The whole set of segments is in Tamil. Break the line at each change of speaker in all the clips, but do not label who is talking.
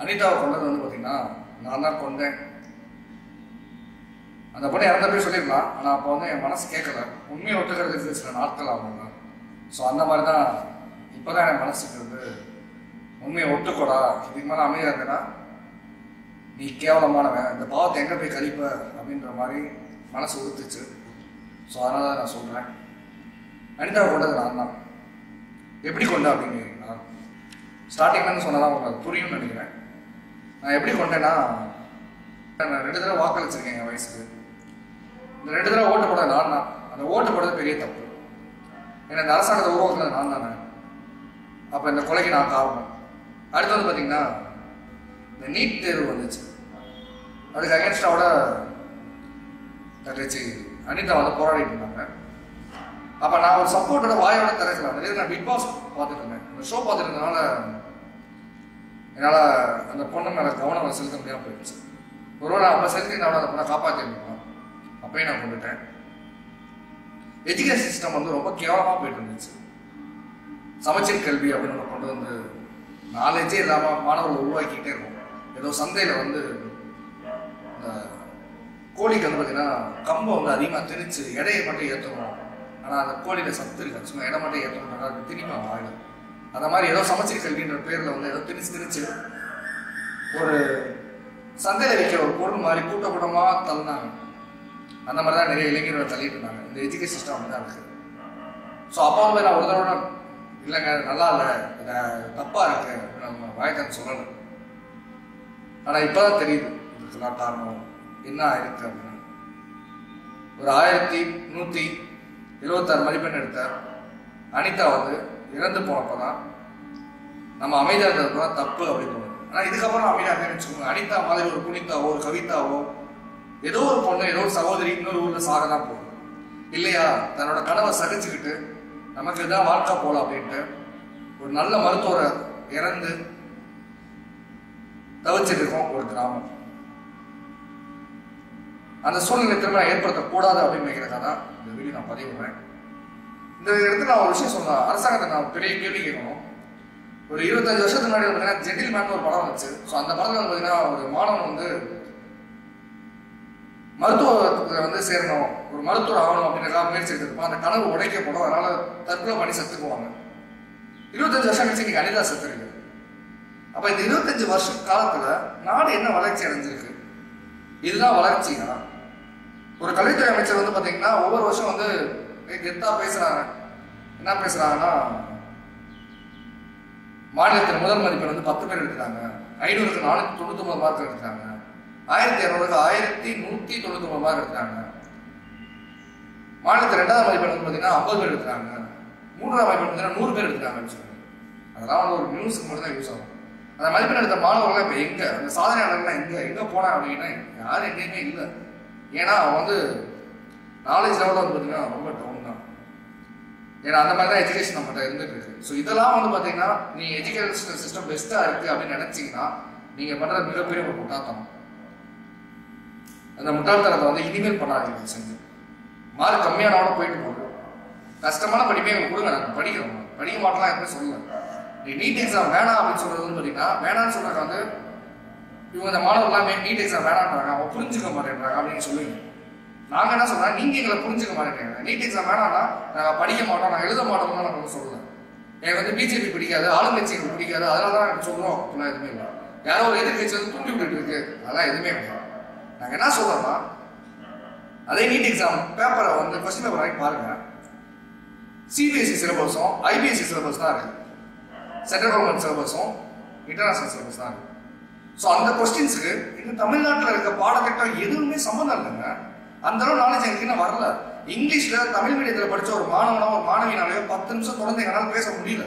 அனிதாவை கொண்டது வந்து பார்த்தீங்கன்னா நான் தான் கொண்டேன் அந்த பொண்ணு இறந்த போய் சொல்லியிருக்கலாம் ஆனால் அப்போ வந்து என் மனசு கேட்கல உண்மையை ஒட்டுக்கிறதுக்கு சில நாட்கள் ஆகுங்க ஸோ அந்த மாதிரி தான் இப்போ தான் என் மனசுக்கு வந்து உண்மையை ஒட்டுக்கூடா இதுக்கு மேலே அமைதியாக இருக்கனா நீ கேவலமானவன் இந்த பாவத்தை எங்கே போய் கழிப்ப அப்படின்ற மாதிரி மனசு உறுத்துச்சு ஸோ அதனால தான் நான் சொல்கிறேன் அனிதாவை கொண்டது நான் தான் எப்படி கொண்டேன் அப்படின்னு கேட்டீங்கன்னா ஸ்டார்டிங்லேருந்து சொன்னதான் உங்களுக்கு அது புரியும்னு நினைக்கிறேன் நான் எப்படி கொண்டேன்னா நான் ரெண்டு தடவை வாக்களிச்சிருக்கேன் என் வயசுக்கு இந்த ரெண்டு தடவை ஓட்டு போட நான் தான் அந்த ஓட்டு போடுறது பெரிய தப்பு ஏன்னா இந்த அரசாங்கத்தை உருவாக்குனது நான் தானே அப்போ இந்த கொலைக்கு நான் காரணம் அடுத்து வந்து பார்த்தீங்கன்னா இந்த நீட் தேர்வு வந்துச்சு அதுக்கு அகேன்ஸ்டாவோட தங்கச்சி அனிதா வந்து போராடிட்டு இருந்தாங்க அப்போ நான் ஒரு சப்போர்ட்டோட வாயோட திறக்கலாம் இதே நான் பிக் பாஸ் பார்த்துட்டு இருந்தேன் இந்த ஷோ பார்த்துட்டு இருந்தனால என்னால் அந்த பொண்ணு மேலே கவனம் செலுத்த முடியாமல் போயிடுச்சு ஒருவேளை அப்போ செலுத்தினாலும் அந்த பொண்ணை காப்பாற்றிருக்கலாம் அப்பயும் நான் கொண்டுட்டேன் எஜுகேஷன் சிஸ்டம் வந்து ரொம்ப கேவலமாக போயிட்டு இருந்துச்சு சமச்சீர் கல்வி அப்படின்னு ஒண்ணு கொண்டு வந்து நாலேஜே இல்லாமல் மாணவர்களை உருவாக்கிக்கிட்டே இருக்கும் ஏதோ சந்தையில் வந்து இந்த கோழிக்கு வந்து பார்த்தீங்கன்னா கம்பை வந்து அதிகமாக திணிச்சு எடையை மட்டும் ஏற்றணும் ஆனால் அந்த கோழியில் சத்து இல்லை சும்மா எடை மட்டும் ஏற்றணும்னா அது திணிமா வாயில அந்த மாதிரி ஏதோ சமச்சீர் கல்வின்ற பேரில் வந்து ஏதோ திணிச்சு திணிச்சு ஒரு சந்தையில் விற்கிற ஒரு பொருள் மாதிரி கூட்ட கூட்டமாக தள்ளினாங்க அந்த மாதிரி தான் நிறைய இளைஞர்கள் தள்ளிட்டு இருந்தாங்க இந்த எஜுகேஷன் சிஸ்டம் அப்படி தான் இருக்குது ஸோ அப்பா வந்து நான் ஒரு தடவை இல்லைங்க இது நல்லா இல்லை இது தப்பாக இருக்கு அப்படின்னு நம்ம வாய்க்கான்னு சொல்லலை ஆனால் இப்போ தான் தெரியுது இதுக்கெல்லாம் காரணம் என்ன ஆயிருக்கு அப்படின்னு ஒரு ஆயிரத்தி நூற்றி இருபத்தாறு மதிப்பெண் எடுத்த அனிதா வந்து இறந்து போனப்போ தான் நம்ம அமைதியாக இருந்தது தான் தப்பு அப்படின்னு தோணுது ஆனால் இதுக்கப்புறம் அமைதியாக இருக்கேன்னு வச்சுக்கோங்க அனிதா மாதிரி ஒரு புனிதாவோ ஒரு கவிதாவோ ஏதோ ஒரு பொண்ணு ஏதோ ஒரு சகோதரி இன்னொரு ஊர்ல சாக தான் போகும் இல்லையா தன்னோட கனவை சகிச்சுக்கிட்டு நமக்கு இதான் வாழ்க்கை போல அப்படின்ட்டு ஒரு நல்ல மருத்துவரை இறந்து தவிச்சிட்டு இருக்கோம் ஒரு கிராமம் அந்த சூழ்நிலை திரும்ப ஏற்படுத்தக்கூடாது அப்படின்னு நினைக்கிறதுக்காக தான் இந்த வீடியோ நான் பதிவிடுறேன் இந்த இடத்துல நான் ஒரு விஷயம் சொன்னேன் அரசாங்கத்தை நான் பெரிய கேள்வி கேட்கணும் ஒரு இருபத்தஞ்சு வருஷத்துக்கு முன்னாடி வந்து பார்த்தீங்கன்னா ஜென்டில் ஒரு படம் வந்துச்சு ஸோ அந்த படத்தில் வந்து பார்த்தீங்கன்னா ஒரு மாணவன் வந்து மருத்துவத்தில் வந்து சேரணும் ஒரு மருத்துவர் ஆகணும் அப்படின்றக்காக முயற்சி எடுத்திருப்பான் அந்த கனவு உடைக்கப்படும் அதனால தற்கொலை பண்ணி செத்துக்குவாங்க இருபத்தஞ்சு வருஷம் கழிச்சு இன்னைக்கு அனிதா செத்துருக்கு அப்ப இந்த இருபத்தஞ்சு வருஷ காலத்துல நாடு என்ன வளர்ச்சி அடைஞ்சிருக்கு இதுதான் வளர்ச்சியா ஒரு கல்வித்துறை அமைச்சர் வந்து பாத்தீங்கன்னா ஒவ்வொரு வருஷம் வந்து கெத்தா பேசுறாங்க என்ன பேசுறாங்கன்னா மாநிலத்தில் முதல் மதிப்பெண் வந்து பத்து பேர் எடுத்துட்டாங்க ஐநூறுக்கு நானூத்தி தொண்ணூத்தி ஒன்பது மார்க் எடுத்துட்டாங்க ஆயிரத்தி இரநூறுக்கு ஆயிரத்தி நூத்தி தொண்ணூத்தி ஒன்பது மார்க் எடுத்தாங்க மாநிலத்தில் ரெண்டாவது மதிப்பெண் வந்து பார்த்தீங்கன்னா ஐம்பது பேர் எடுத்தாங்க மூன்றாவது மதிப்பெண் பார்த்தீங்கன்னா நூறு பேர் எடுத்தாங்கன்னு சொல்லுவாங்க அதெல்லாம் வந்து ஒரு நியூஸ்க்கு மட்டும் தான் யூஸ் ஆகும் அந்த மதிப்பெண் எடுத்த மாணவர்கள் இப்போ எங்க அந்த சாதனையாளர்கள்லாம் எங்க எங்க போனா அப்படின்னா யாரும் எங்கேயுமே இல்லை ஏன்னா அவன் வந்து நாலேஜ் லெவலில் வந்து பார்த்தீங்கன்னா ரொம்ப டவுன் தான் ஏன்னா அந்த மாதிரி தான் எஜுகேஷன் நம்மகிட்ட இருந்துட்டு இருக்கு ஸோ இதெல்லாம் வந்து பார்த்தீங்கன்னா நீ எஜுகேஷன் சிஸ்டம் பெஸ்ட்டாக இருக்கு அப்படின்னு நினைச்சீங்கன்னா நீங்கள் பண்ணுறது மிகப்பெரிய ஒரு முட்டாள்தனம் அந்த முட்டாள்தனத்தை வந்து இனிமேல் பண்ணாதீங்க செஞ்சு மார்க் கம்மியானவன போயிட்டு போகும் கஷ்டமான படிப்பே எங்களுக்கு கொடுங்க நாங்கள் படிக்கிறோம் படிக்க மாட்டலாம் எப்படி சொல்லல நீ நீட் எக்ஸாம் வேணாம் அப்படின்னு சொல்றது வந்து பார்த்தீங்கன்னா வேணாம்னு சொல்றாங்க வந்து இவங்க இந்த மாணவர்கள்லாம் நீட் எக்ஸாம் வேணான்றாங்க அவங்க புரிஞ்சுக்க மாட்டேன்றாங்க அப்படின்னு சொல்லுவீங்க நாங்க என்ன சொல்றோம் நீங்க எங்களை புரிஞ்சுக்க மாட்டேங்க நீட் எக்ஸாம் வேணாம்னா நாங்க படிக்க மாட்டோம் நாங்க எழுத மாட்டோம்னு நாங்க சொல்லல எனக்கு வந்து பிஜேபி பிடிக்காது ஆளுங்கட்சி எனக்கு பிடிக்காது அதனால தான் எனக்கு சொல்றோம் அப்படிலாம் எதுவுமே இல்லை யாரோ ஒரு எதிர்கட்சி வந்து தூண்டி விட்டுட்டு இருக்கு அதெல்லாம் எதுவுமே இல்லை நாங்க என்ன சொல்றோம்னா அதே நீட் எக்ஸாம் பேப்பரை வந்து கொஸ்டின் பேப்பர் வாங்கி பாருங்க சிபிஎஸ்சி சிலபஸும் ஐபிஎஸ்சி சிலபஸ் தான் இருக்கு சென்ட்ரல் கவர்மெண்ட் சிலபஸும் இன்டர்நேஷனல் சிலபஸ் தான் இருக்கு ஸோ அந்த கொஸ்டின்ஸுக்கு இந்த தமிழ்நாட்டில் இருக்க பாடத்திட்டம் எதுவுமே சம்மந்தம் இல்லைங்க அந்த அளவு நாலேஜ் எனக்கு இன்னும் வரல இங்கிலீஷ்ல தமிழ் மீடியத்தில் படிச்ச ஒரு மாணவனோ ஒரு மாணவினாலேயோ பத்து நிமிஷம் தொடர்ந்து எங்களால் பேச முடியல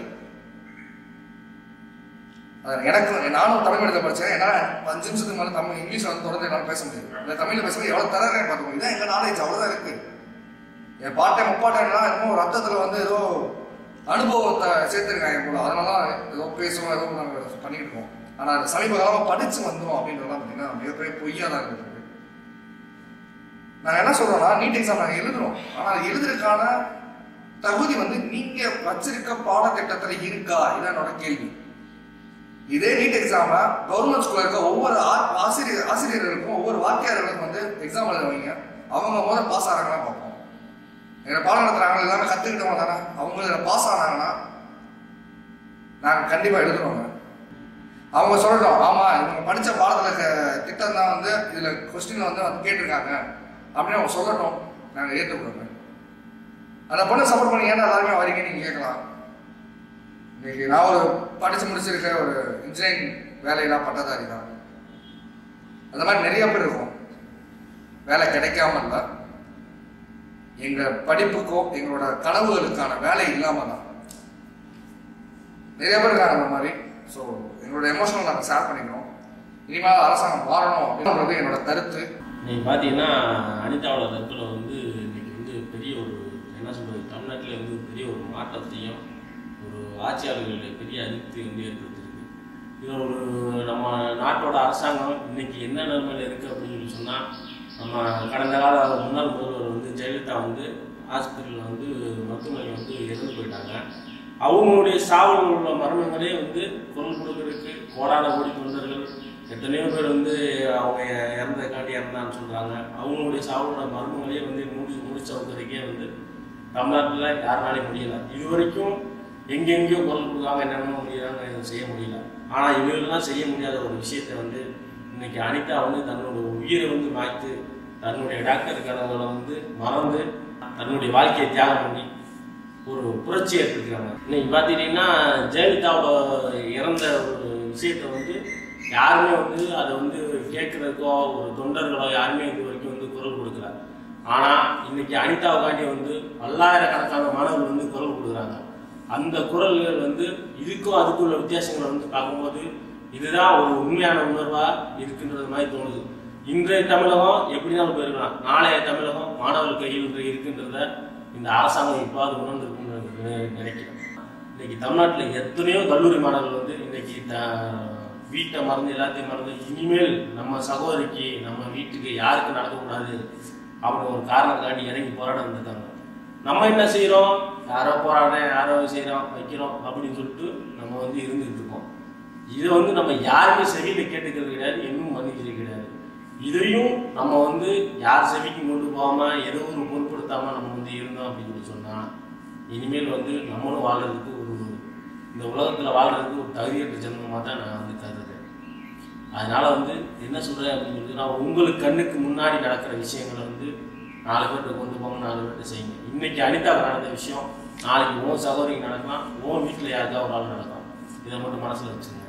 அது எனக்கு நானும் தமிழ் மீடியத்தில் படித்தேன் ஏன்னா அஞ்சு நிமிஷத்துக்கு மேலே தமிழ் இங்கிலீஷ் வந்து தொடர்ந்து என்னால் பேச முடியாது இந்த தமிழில் பேசுறது எவ்வளோ தரேன் பார்த்துக்கோ இதான் எங்கள் நாலேஜ் அவ்வளோதான் இருக்கு என் பாட்டை முப்பாட்டைலாம் என்னமோ ரத்தத்தில் வந்து ஏதோ அனுபவத்தை சேர்த்துருக்காங்க போல அதனால ஏதோ பேசுவோம் ஏதோ நாங்கள் பண்ணிட்டு இருக்கோம் ஆனால் அது சமீப காலமாக படித்து வந்தோம் அப்படின்றதெல்லாம் பார்த்தீங்கன்னா மிகப்பெரிய பொய்யா தான் இருக்குது நாங்கள் என்ன சொல்றோம்னா நீட் எக்ஸாம் நாங்கள் எழுதுறோம் ஆனால் அது எழுதுறதுக்கான தகுதி வந்து நீங்க வச்சிருக்க பாடத்திட்டத்தில் இருக்கா இதான் என்னோட கேள்வி இதே நீட் எக்ஸாமை கவர்மெண்ட் ஸ்கூல்ல இருக்க ஒவ்வொரு ஆ- ஆசிரியர் ஆசிரியர்களுக்கும் ஒவ்வொரு வாத்தியார்களுக்கும் வந்து எக்ஸாம் எழுத வைங்க அவங்க முதல்ல பாஸ் ஆகிறாங்களா பார்ப்போம் எங்களை பாடம் நடத்துறாங்க எல்லாமே கற்றுக்கிட்டவங்க தானே அவங்க இதில் பாஸ் ஆனாங்கன்னா நாங்கள் கண்டிப்பாக எழுதுறோங்க அவங்க சொல்லட்டும் ஆமாம் இவங்க படித்த பாடத்தில் இருக்க திட்டம் தான் வந்து இதில் கொஸ்டினில் வந்து வந்து கேட்டிருக்காங்க அப்படின்னு அவங்க சொல்லட்டும் நாங்கள் ஏற்றுக்கிறோங்க அந்த பொண்ணு சப்போர்ட் பண்ணி ஏன்னா எல்லாருமே வரீங்க நீங்கள் கேட்கலாம் இன்னைக்கு நான் ஒரு படித்து முடிச்சிருக்க ஒரு இன்ஜினியரிங் வேலையெல்லாம் பட்டதாரி தான் அந்த மாதிரி நிறைய பேர் இருக்கும் வேலை கிடைக்காம இல்லை எங்கள் படிப்புக்கோ எங்களோட கனவுகளுக்கான வேலை இல்லாமல் தான் நிறைய பேர் இருக்காங்க அந்த மாதிரி ஸோ எங்களோட எமோஷனல் நாங்கள் ஷேர் பண்ணிக்கிறோம் இனிமேல் அரசாங்கம் மாறணும் அப்படின்றது என்னோட கருத்து
நீங்கள் பார்த்தீங்கன்னா அனிதாவோட தற்கொலை வந்து இன்னைக்கு வந்து பெரிய ஒரு என்ன சொல்றது தமிழ்நாட்டில் வந்து பெரிய ஒரு மாற்றத்தையும் ஒரு ஆட்சியாளர்களுடைய பெரிய அதிருப்தி வந்து ஏற்படுத்தியிருக்கு இது ஒரு நம்ம நாட்டோட அரசாங்கம் இன்னைக்கு என்ன நிலைமையில இருக்கு அப்படின்னு சொல்லி சொன்னால் நம்ம கடந்த கால முன்னாள் முதல்வர் வந்து ஜெயலலிதா வந்து ஆஸ்பத்திரியில் வந்து மருத்துவமனையில் வந்து இறந்து போயிட்டாங்க அவங்களுடைய சாவில் உள்ள மரணங்களே வந்து குரல் கொடுக்கறதுக்கு கோடான கோடி தொண்டர்கள் எத்தனையோ பேர் வந்து அவங்க இறந்ததுக்காண்டி இறந்தான்னு சொல்றாங்க அவங்களுடைய சாவோட மர்மங்களே வந்து முடிச்சு முடிச்ச வைக்கிறதுக்கே வந்து தமிழ்நாட்டில் யாருனாலையும் முடியல இது வரைக்கும் எங்கெங்கேயோ குரல் கொடுக்காம என்னென்னமோ முடியறாங்க இதை செய்ய முடியல ஆனால் இவங்கெல்லாம் செய்ய முடியாத ஒரு விஷயத்தை வந்து இன்னைக்கு அனிதா வந்து தன்னோட உயிரை வந்து மாய்த்து தன்னுடைய டாக்டர் கனவுகளை வந்து மறந்து தன்னுடைய வாழ்க்கையை தியாகம் பண்ணி ஒரு புரட்சி ஏற்படுத்திக்கிறாங்க இன்னைக்கு பார்த்துக்கிட்டிங்கன்னா ஜெயலலிதாவோட இறந்த ஒரு விஷயத்தை வந்து யாருமே வந்து அதை வந்து கேட்கறதுக்கோ ஒரு தொண்டர்களோ யாருமே இது வரைக்கும் வந்து குரல் கொடுக்கல ஆனால் இன்னைக்கு அனிதாவுக்காண்டி வந்து பல்லாயிரக்கணக்கான மாணவர்கள் வந்து குரல் கொடுக்குறாங்க அந்த குரல்கள் வந்து இதுக்கும் அதுக்கும் உள்ள வித்தியாசங்களை வந்து பார்க்கும்போது இதுதான் ஒரு உண்மையான உணர்வா இருக்கின்றது மாதிரி தோணுது இன்றைய தமிழகம் எப்படினாலும் போயிருக்கலாம் நாளைய தமிழகம் மாணவர்கள் கையில் இருக்கின்றத இந்த அரசாங்கம் இப்பாவது உணர்ந்திருக்கும்னு நினை- நினைக்கிறேன் இன்னைக்கு தமிழ்நாட்டில் எத்தனையோ கல்லூரி மாணவர்கள் வந்து இன்னைக்கு த- வீட்டை மறந்து எல்லாத்தையும் மறந்து இனிமேல் நம்ம சகோதரிக்கு நம்ம வீட்டுக்கு யாருக்கு நடக்கக்கூடாது அப்படின்னு ஒரு காரணத்துக்காண்டி இறங்கி போராட வந்திருக்காங்க நம்ம என்ன செய்றோம் யாரோ போராடுறேன் யாரோ செய்றோம் வைக்கிறோம் அப்படின்னு சொல்லிட்டு நம்ம வந்து இருந்துட்டு இருக்கோம் இதை வந்து நம்ம யாருமே செவியில கேட்டுக்கிறது கிடையாது இன்னும் மன்னிக்கிறது கிடையாது இதையும் நம்ம வந்து யார் செவிக்கும் கொண்டு போகாம ஏதோ ஒரு பொருட்படுத்தாம நம்ம வந்து இருந்தோம் அப்படின்னு சொல்லி சொன்னா இனிமேல் வந்து நம்மளும் வாழ்றதுக்கு ஒரு இந்த உலகத்துல வாழ்றதுக்கு ஒரு தகுதியற்ற ஜென்மமாக தான் நான் வந்து கருதுறேன் அதனால வந்து என்ன சொல்றேன் அப்படின்னு சொல்லி நான் உங்களுக்கு கண்ணுக்கு முன்னாடி நடக்கிற விஷயங்களை வந்து நாலு பேர்கிட்ட கொண்டு போங்க நாலு பேர்கிட்ட செய்யுங்க இன்னைக்கு அனிதாவுக்கு நடந்த விஷயம் நாளைக்கு உன் சகோதரிக்கு நடக்கலாம் உன் வீட்டில் யாருக்கா ஒரு ஆள் நடக்கலாம் இதை மட்டும் மனசுல வச்சுங்க